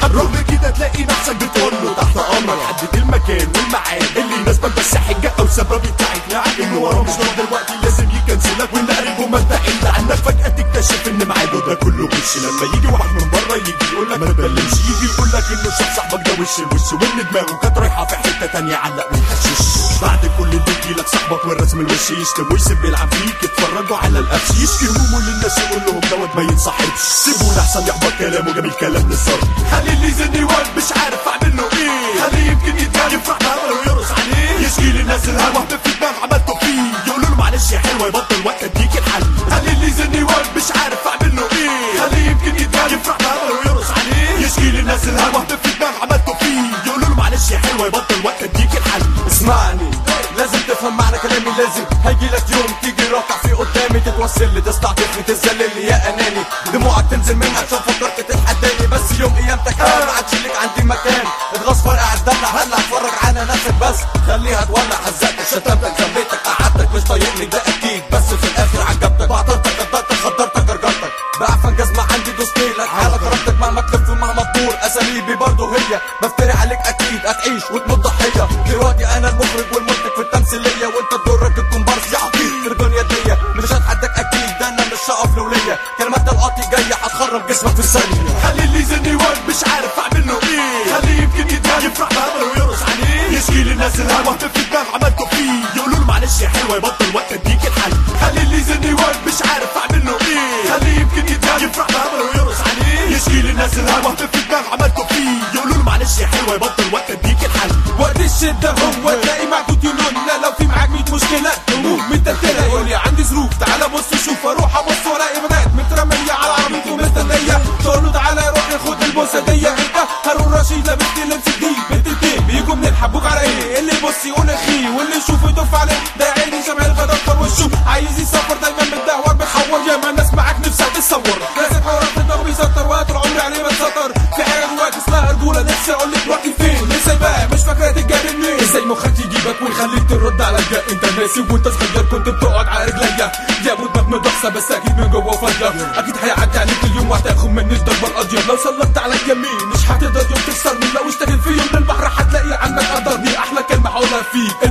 عنه رغم كده تلاقي نفسك بتقول له تحت امرك حدد المكان والميعاد اللي يناسبك بس حجه او سبب بتاعك نعم انه وراه مشوار دلوقتي لازم يكنسلك وان قريب وما انت انت عنك فجاه تكتشف ان ميعاده ده كله وش لما يجي واحد من بره يجي يقول لك ما تبلمش يجي يقول لك انه شاف صاحبك ده وش الوش وان دماغه كانت رايحه في حته تانية علق ويحشش بعد كل ده يجي لك صاحبك والرسم الوش يشتم ويسب يلعب فيك يتفرجوا على القفش يشكي همومه للناس يقول لهم دوت ما ينصحبش سيبوه لحسن يحبط كلامه جميل كلام للصرف خلي اللي يزني واد مش عارف اعمل له ايه خليه يمكن يتجاب يفرح بهبل ويرقص عليه يشكي للناس الهوا في دماغ عملته فيه يقولوا له معلش يا حلوه يبطل وقت اديك الحل خلي اللي يزني واد مش عارف اعمل له ايه خليه يمكن يتجاب يفرح بهبل ويرقص عليه يشكي للناس الهوا في دماغ عملته فيه يقولوا له معلش يا حلوه يبطل وقت اديك الحل اسمعني لازم تفهم معنى كلامي لازم هيجي لك يوم تيجي راكع في قدامي تتوسل لي تستعطفني تذللني يا اناني دموعك تنزل منك عشان فكرت تتحداني بس يوم قيامتك انا ما عادش ليك عندي مكان اتغص فرقع الدلع هلا اتفرج على نفسك بس خليها تولع هزقتك شتمتك ذنبتك قعدتك مش طايقني ده اكيد بس في الاخر عجبتك بعطرتك قدرتك خدرتك جرجرتك بعفن جزمة عندي دوستيلك على كرامتك مهما تلف ومهما تدور اساليبي برضه هي بفتري عليك اكيد هتعيش وتموت ضحيه دلوقتي انا المخرج والمنتج في التمثيليه وانت دورك الكومبارس يا عبيط في الدنيا دي مش هتحدك اكيد ده انا مش هقف لوليه كلمات القاطي جايه هتخرب جسمك في الثانيه خلي اللي يزني واد مش عارف اعمل له ايه خليه يمكن يتهان يفرح بهبل ويرقص عليه يشكي للناس الهوا في دماغ عملته فيه يقولوا له معلش يا حلوه يبطل وقت اديك الحل خلي اللي يزني واد مش عارف اعمل له ايه خليه يمكن يتهان يفرح بهبل ويرقص عليه يشكي للناس الهوا في دماغ عملته فيه يقولوا له معلش يا حلوه يبطل وقت اديك الحل وقت الشدة هو تلاقي معدود يلون لا لو في معاك 100 مشكلة هموم متلتلة يقول لي عندي ظروف تعالى بص شوف اروح ابص والاقي بنات مترمية على عربيته مستنية تقول له تعالى روح خد البوسة دي انت هارون رشيد لابس لبس جديد بنت الدين بيجوا منين حبوك على ايه اللي يبص يقول اخي واللي يشوفه يدف عليه ده يا عيني شبه الغدار وشه عايز يسافر دايما متدهور بيحور يا ما الناس معاك نفسها تتصور لازم حوارات الضرب يسطر وقت العمر عليه ما تسطر في حاجه جواك اسمها رجوله نفسي اقول لك وقتي فين لسه بقى مش فاكره تتجنن منين ازاي مخك يجيبك ويخليك ترد عليا انت ناسي وانت صغير كنت بتقعد على رجليا يا ابو دماغ مدخسه بس اكيد من جوه فاضيه اكيد هيعدي عليك اليوم وهتاخد مني الضربه القاضيه لو سلطت على اليمين مش هتقدر يوم تكسرني لو اشتغل في يوم للبحر هتلاقي عنك قدرني احلى كلمه هقولها فيك